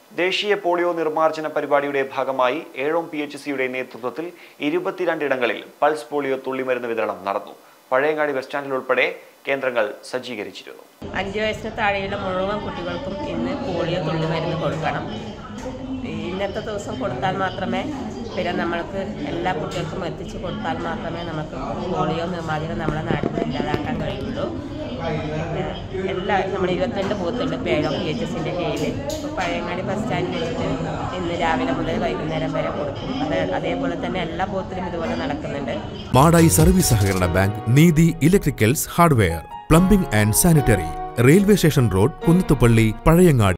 ദേശീയ പോളിയോ നിർമ്മാർജ്ജന പരിപാടിയുടെ ഭാഗമായി ഏഴോം പി എച്ച് സിയുടെ നേതൃത്വത്തിൽ ഇരുപത്തിരണ്ടിടങ്ങളിൽ പൾസ് പോളിയോ തുള്ളിമരുന്ന് വിതരണം നടന്നു പഴയങ്ങാടി ബസ് സ്റ്റാൻഡിൽ ഉൾപ്പെടെ കേന്ദ്രങ്ങൾ സജ്ജീകരിച്ചിരുന്നു അഞ്ച് വയസ്സിന് താഴെയുള്ള മുഴുവൻ കുട്ടികൾക്കും ഇന്ന് പോളിയോ തുള്ളിമരുന്ന് കൊടുക്കണം ഇന്നത്തെ ദിവസം കൊടുത്താൽ മാത്രമേ പിന്നെ നമ്മൾക്ക് എല്ലാ കുട്ടികൾക്കും എത്തിച്ചു കൊടുത്താൽ മാത്രമേ നമുക്ക് പോളിയോ നിർമ്മാർജ്ജനം നമ്മുടെ നാട്ടിൽ ഇല്ലാതാക്കാൻ കഴിയുള്ളൂ പിന്നെ എല്ലാ നമ്മൾ ഇരുപത്തിരണ്ട് ബൂത്തുണ്ട് പേഴോ പി എച്ച് എസിൻ്റെ കീഴിൽ ഇപ്പോൾ പഴയങ്ങാടി ബസ് സ്റ്റാൻഡിൽ വെച്ചിട്ട് ഇന്ന് രാവിലെ മുതൽ വൈകുന്നേരം വരെ കൊടുക്കും അത് അതേപോലെ തന്നെ എല്ലാ ബൂത്തിലും ഇതുപോലെ നടക്കുന്നുണ്ട് മാടായി സർവീസ് സഹകരണ ബാങ്ക് നീതി electricals hardware plumbing and sanitary railway station road Kunnathupalli Pazhayangadi